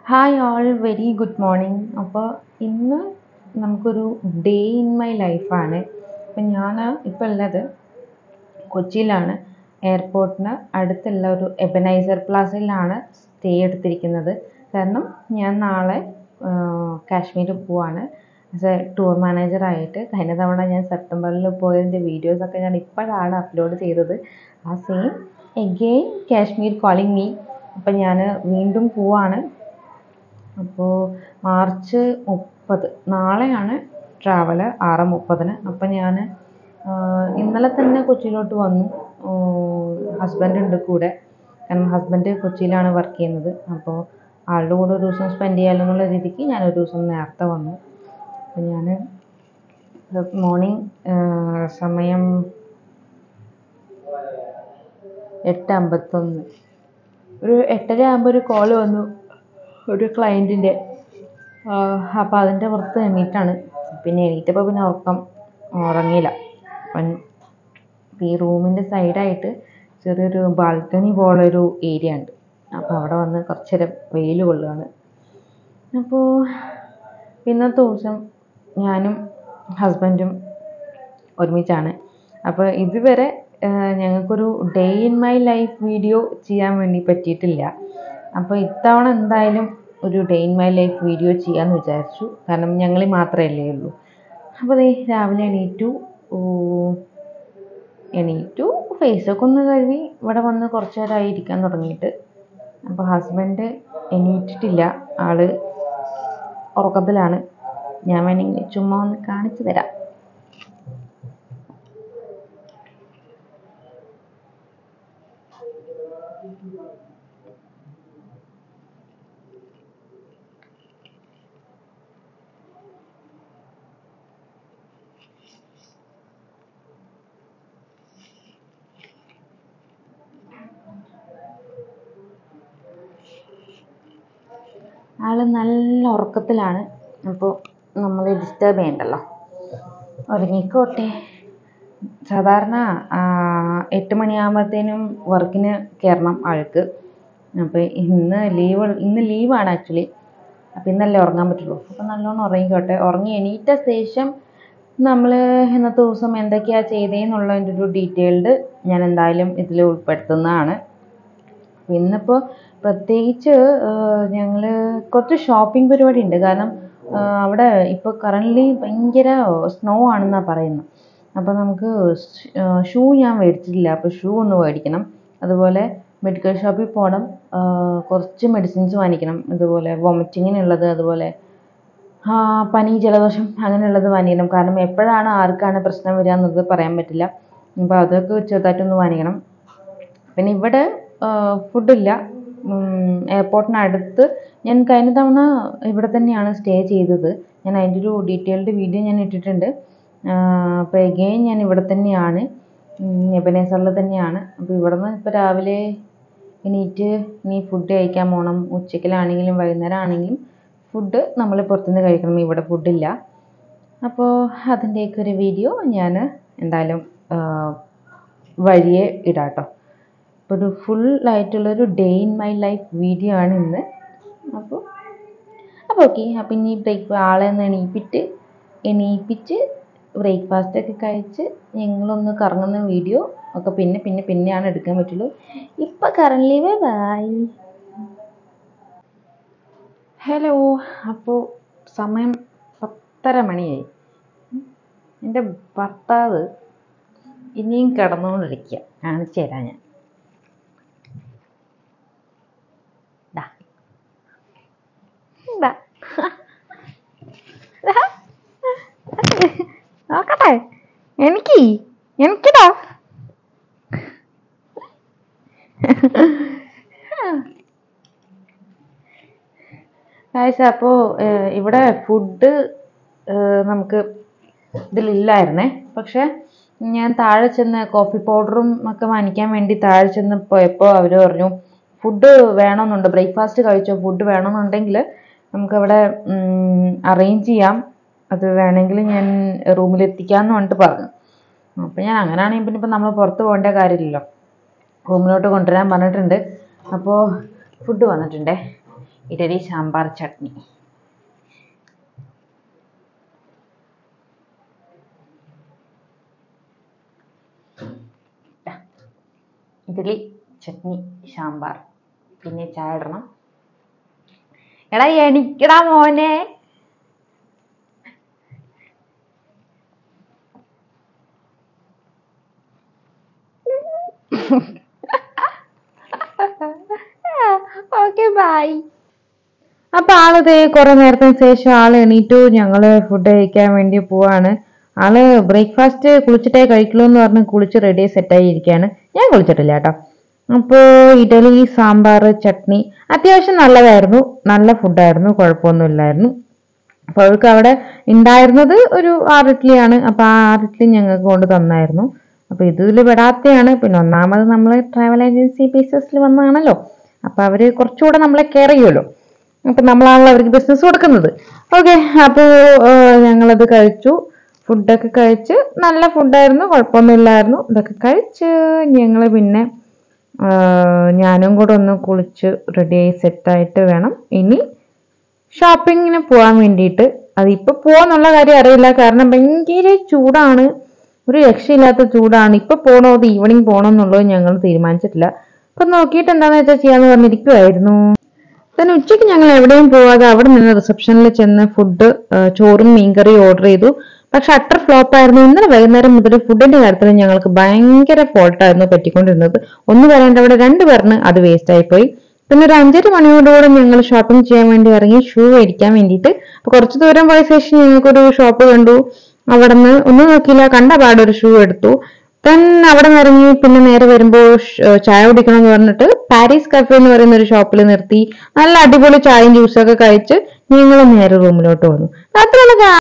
hi all very good morning അപ്പോൾ ഇന്ന് നമുക്കൊരു ഡേ ഇൻ മൈ ലൈഫാണ് അപ്പം ഞാൻ ഇപ്പോൾ ഉള്ളത് കൊച്ചിയിലാണ് എയർപോർട്ടിന് അടുത്തുള്ള ഒരു എബനൈസർ പ്ലാസയിലാണ് സ്റ്റേ എടുത്തിരിക്കുന്നത് കാരണം ഞാൻ നാളെ കാശ്മീർ പോവാണ് ആസ് എ ടൂർ മാനേജറായിട്ട് കഴിഞ്ഞ തവണ ഞാൻ സെപ്റ്റംബറിൽ പോയതിൻ്റെ വീഡിയോസൊക്കെ ഞാൻ ഇപ്പോഴാണ് അപ്ലോഡ് ചെയ്തത് ആ same again Kashmir calling me അപ്പം ഞാൻ വീണ്ടും പോവാണ് അപ്പോൾ മാർച്ച് മുപ്പത് നാളെയാണ് ട്രാവൽ ആറ് മുപ്പതിന് അപ്പം ഞാൻ ഇന്നലെ തന്നെ കൊച്ചിയിലോട്ട് വന്നു ഹസ്ബൻഡ് ഉണ്ട് കൂടെ കാരണം ഹസ്ബൻഡ് കൊച്ചിയിലാണ് വർക്ക് ചെയ്യുന്നത് അപ്പോൾ ആളുടെ കൂടെ ഒരു ദിവസം സ്പെൻഡ് ചെയ്യാമല്ലോ എന്നുള്ള രീതിക്ക് ഞാൻ ഒരു ദിവസം നേരത്തെ വന്നു അപ്പം ഞാൻ മോർണിംഗ് സമയം എട്ട് അമ്പത്തൊന്ന് ഒരു എട്ടര ആകുമ്പോൾ ഒരു കോൾ വന്നു ഒരു ക്ലയൻറ്റിൻ്റെ അപ്പോൾ അതിൻ്റെ പുറത്ത് എണീറ്റാണ് പിന്നെ എണീറ്റപ്പോൾ പിന്നെ ഉറക്കം ഉറങ്ങിയില്ല അപ്പം ഈ റൂമിൻ്റെ സൈഡായിട്ട് ചെറിയൊരു ബാൽക്കണി പോലൊരു ഏരിയ ഉണ്ട് അപ്പോൾ അവിടെ വന്ന് കുറച്ച് നേരം വെയിൽ കൊള്ളുകയാണ് അപ്പോൾ ഇന്നത്തെ ദിവസം ഞാനും ഹസ്ബൻഡും ഒരുമിച്ചാണ് അപ്പോൾ ഇതുവരെ ഞങ്ങൾക്കൊരു day in my life video ചെയ്യാൻ വേണ്ടി പറ്റിയിട്ടില്ല അപ്പോൾ ഇത്തവണ എന്തായാലും ഒരു day in my life video ചെയ്യാമെന്ന് വിചാരിച്ചു കാരണം ഞങ്ങൾ മാത്രമല്ലേ ഉള്ളൂ അപ്പോൾ ദേ രാവിലെ എണീറ്റു എണീറ്റു ഫേസൊക്കെ ഒന്ന് കഴുകി ഇവിടെ വന്ന് കുറച്ച് നേരമായി ഇരിക്കാൻ തുടങ്ങിയിട്ട് അപ്പോൾ ഹസ്ബൻഡ് എണീറ്റിട്ടില്ല ആള് ഉറക്കത്തിലാണ് ഞാൻ വേണമെങ്കിൽ ചുമ്മാ ഒന്ന് കാണിച്ചു തരാം ആൾ നല്ല ഉറക്കത്തിലാണ് അപ്പോൾ നമ്മൾ ഡിസ്റ്റർബ് ചെയ്യണ്ടല്ലോ ഉറങ്ങിക്കോട്ടെ സാധാരണ എട്ട് മണിയാകുമ്പോഴത്തേനും വർക്കിന് കയറണം ആൾക്ക് അപ്പോൾ ഇന്ന് ലീവ് ഇന്ന് ലീവാണ് ആക്ച്വലി അപ്പോൾ ഇന്നല്ലേ ഉറങ്ങാൻ പറ്റുള്ളൂ അപ്പോൾ നല്ലോണം ഉറങ്ങിക്കോട്ടെ ഉറങ്ങി എണീറ്റ ശേഷം നമ്മൾ ഇന്നത്തെ ദിവസം എന്തൊക്കെയാണ് ചെയ്തതെന്നുള്ളതിൻ്റെ ഒരു ഡീറ്റെയിൽഡ് ഞാൻ എന്തായാലും ഇതിൽ ഉൾപ്പെടുത്തുന്നതാണ് ഇന്നിപ്പോൾ പ്രത്യേകിച്ച് ഞങ്ങൾ കുറച്ച് ഷോപ്പിംഗ് പരിപാടി ഉണ്ട് കാരണം അവിടെ ഇപ്പോൾ കറൻ്റ്ലി ഭയങ്കര സ്നോ ആണെന്നാണ് പറയുന്നത് അപ്പോൾ നമുക്ക് ഷൂ ഞാൻ മേടിച്ചിട്ടില്ല അപ്പോൾ ഷൂ ഒന്ന് മേടിക്കണം അതുപോലെ മെഡിക്കൽ ഷോപ്പിൽ പോകണം കുറച്ച് മെഡിസിൻസ് വാങ്ങിക്കണം അതുപോലെ വൊമിറ്റിങ്ങിനുള്ളത് അതുപോലെ പനി ജലദോഷം അങ്ങനെയുള്ളത് വാങ്ങിക്കണം കാരണം എപ്പോഴാണ് ആർക്കാണ് പ്രശ്നം വരിക എന്നത് പറയാൻ പറ്റില്ല അപ്പോൾ അതൊക്കെ ചെറുതായിട്ടൊന്ന് വാങ്ങിക്കണം പിന്നെ ഇവിടെ ഫുഡില്ല എയർപോർട്ടിനടുത്ത് ഞാൻ കഴിഞ്ഞ തവണ ഇവിടെ തന്നെയാണ് സ്റ്റേ ചെയ്തത് ഞാൻ അതിൻ്റെ ഒരു ഡീറ്റെയിൽഡ് വീഡിയോ ഞാൻ ഇട്ടിട്ടുണ്ട് അപ്പോൾ എഗെയിൻ ഞാൻ ഇവിടെ തന്നെയാണ് എബനേസറിൽ തന്നെയാണ് അപ്പോൾ ഇവിടെ നിന്ന് ഇപ്പോൾ രാവിലെ എണീറ്റ് ഇനി ഫുഡ് കഴിക്കാൻ പോകണം ഉച്ചയ്ക്കിലാണെങ്കിലും വൈകുന്നേരം ആണെങ്കിലും ഫുഡ് നമ്മൾ പുറത്തുനിന്ന് കഴിക്കണം ഇവിടെ ഫുഡില്ല അപ്പോൾ അതിൻ്റെയൊക്കെ ഒരു വീഡിയോ ഞാൻ എന്തായാലും വഴിയെ ഇടാം കേട്ടോ അപ്പോൾ ഒരു ഫുൾ ആയിട്ടുള്ളൊരു day in my life video ആണ് ഇന്ന് അപ്പോൾ അപ്പോൾ ഓക്കെ അപ്പോൾ ഇനി ബ്രേക്ക് ആളെ ഒന്ന് എണീപ്പിച്ച് എണീപ്പിച്ച് ബ്രേക്ക്ഫാസ്റ്റ് ഒക്കെ കഴിച്ച് ഞങ്ങളൊന്ന് കറങ്ങുന്ന വീഡിയോ ഒക്കെ പിന്നെ പിന്നെ പിന്നെയാണ് എടുക്കാൻ പറ്റുള്ളൂ ഇപ്പം കറൻലി ബൈ ഹലോ അപ്പോൾ സമയം പത്തര മണിയായി എൻ്റെ ഭർത്താവ് ഇനിയും കിടന്നുകൊണ്ടിരിക്കുക കാണിച്ചു തരാം ഞാൻ നോക്കട്ടെ എനിക്ക് എനിക്കിതാ ഗായ്സ് അപ്പോൾ ഇവിടെ ഫുഡ് നമുക്ക് ഇതിലില്ലായിരുന്നേ പക്ഷെ ഞാൻ താഴെ ചെന്ന് കോഫി പൗഡറും ഒക്കെ വാങ്ങിക്കാൻ വേണ്ടി താഴെ ചെന്ന് പോയപ്പോൾ അവർ പറഞ്ഞു ഫുഡ് വേണമെന്നുണ്ട് ബ്രേക്ക്ഫാസ്റ്റ് കഴിച്ചോ ഫുഡ് വേണമെന്നുണ്ടെങ്കിൽ നമുക്കവിടെ അറേഞ്ച് ചെയ്യാം അത് വേണമെങ്കിൽ ഞാൻ റൂമിൽ എത്തിക്കാമെന്ന് പറഞ്ഞിട്ട് പറഞ്ഞു അപ്പോൾ ഞാൻ അങ്ങനെയാണെങ്കിൽ പിന്നെ ഇപ്പം നമ്മൾ പുറത്ത് പോകേണ്ട കാര്യമില്ലല്ലോ റൂമിലോട്ട് കൊണ്ടുവരാൻ പറഞ്ഞിട്ടുണ്ട് അപ്പോൾ ഫുഡ് വന്നിട്ടുണ്ടേ ഇഡലി സാമ്പാർ ചട്നി ദാ, ഇഡലി ചട്നി സാമ്പാർ പിന്നെ ചായ ഇടണം എടാ എണിക്കടാ മോനെ ഓക്കെ ബൈ അപ്പൊ ആളത് കുറെ നേരത്തിന് ശേഷം ആള് എണീറ്റു ഞങ്ങള് ഫുഡ് കഴിക്കാൻ വേണ്ടി പോവാണ് ആള് ബ്രേക്ക്ഫാസ്റ്റ് കുളിച്ചിട്ടേ കഴിക്കുള്ളൂ എന്ന് പറഞ്ഞ് കുളിച്ച് റെഡി സെറ്റായി ഇരിക്കുകയാണ് ഞാൻ കുളിച്ചിട്ടില്ല കേട്ടോ അപ്പോൾ ഇഡലി സാമ്പാർ ചട്നി അത്യാവശ്യം നല്ലതായിരുന്നു നല്ല ഫുഡായിരുന്നു കുഴപ്പമൊന്നുമില്ലായിരുന്നു അപ്പോൾ അവൾക്ക് അവിടെ ഉണ്ടായിരുന്നത് ഒരു ആറ് ഇഡ്ഡലിയാണ് അപ്പോൾ ആ ആറ് ഇഡ്ഡലി ഞങ്ങൾക്ക് കൊണ്ട് തന്നായിരുന്നു അപ്പോൾ ഇതിൽ പെടാത്തയാണ് പിന്നെ ഒന്നാമത് നമ്മൾ ട്രാവൽ ഏജൻസി ബേസിസിൽ വന്നതാണല്ലോ അപ്പോൾ അവർ കുറച്ചുകൂടെ നമ്മളെ കെയർ ചെയ്യുമല്ലോ അപ്പം നമ്മളാണല്ലോ അവർക്ക് ബിസിനസ് കൊടുക്കുന്നത് ഓക്കെ അപ്പോൾ ഞങ്ങളത് കഴിച്ചു ഫുഡൊക്കെ കഴിച്ച് നല്ല ഫുഡായിരുന്നു കുഴപ്പമൊന്നുമില്ലായിരുന്നു ഇതൊക്കെ കഴിച്ച് ഞങ്ങൾ പിന്നെ ആ, ഞാനും കൂടെ ഒന്ന് കുളിച്ച് റെഡിയായി സെറ്റായിട്ട് വേണം ഇനി ഷോപ്പിങ്ങിന് പോകാൻ വേണ്ടിയിട്ട് അതിപ്പോൾ പോകാന്നുള്ള കാര്യം അറിയില്ല കാരണം ഭയങ്കര ചൂടാണ് ഒരു രക്ഷയില്ലാത്ത ചൂടാണ് ഇപ്പൊ പോകണോ അത് ഈവനിങ് പോകണോ എന്നുള്ളത് ഞങ്ങൾ തീരുമാനിച്ചിട്ടില്ല അപ്പൊ നോക്കിയിട്ട് എന്താണെന്ന് വെച്ചാൽ ചെയ്യാന്ന് പറഞ്ഞിരിക്കുമായിരുന്നു then ഉച്ചയ്ക്ക് ഞങ്ങൾ എവിടെയും പോവാതെ അവിടെ നിന്ന് റിസപ്ഷനിൽ ചെന്ന് ഫുഡ് ചോറും മീൻകറിയും ഓർഡർ ചെയ്തു പക്ഷെ അട്ടർ ഫ്ലോപ്പ് ആയിരുന്നു ഇന്നലെ വൈകുന്നേരം മുതൽ ഫുഡിന്റെ കാര്യത്തിൽ ഞങ്ങൾക്ക് ഭയങ്കര ഫോൾട്ടായിരുന്നു പറ്റിക്കൊണ്ടിരുന്നത് ഒന്ന് വരേണ്ട അവിടെ രണ്ട് പേരിന് അത് വേസ്റ്റ് ആയിപ്പോയി പിന്നെ ഒരു അഞ്ചര മണിയോടുകൂടെ ഞങ്ങൾ ഷോപ്പിംഗ് ചെയ്യാൻ വേണ്ടി ഇറങ്ങി ഷൂ മേടിക്കാൻ വേണ്ടിയിട്ട് അപ്പൊ കുറച്ച് ദൂരം പോയ ശേഷം ഞങ്ങൾക്കൊരു ഷോപ്പ് കണ്ടു അവിടെ നിന്ന് ഒന്നും നോക്കിയില്ല കണ്ട പാടെ ഒരു ഷൂ എടുത്തു ദെൻ അവിടെ നിന്ന് ഇറങ്ങി പിന്നെ നേരെ വരുമ്പോൾ ചായ കുടിക്കണം എന്ന് പറഞ്ഞിട്ട് പാരീസ് കഫേ എന്ന് പറയുന്ന ഒരു ഷോപ്പിൽ നിർത്തി നല്ല അടിപൊളി ചായയും ജ്യൂസും ഒക്കെ കഴിച്ച് ഞങ്ങൾ നേരെ റൂമിലോട്ട് വന്നു അത്രയാണ്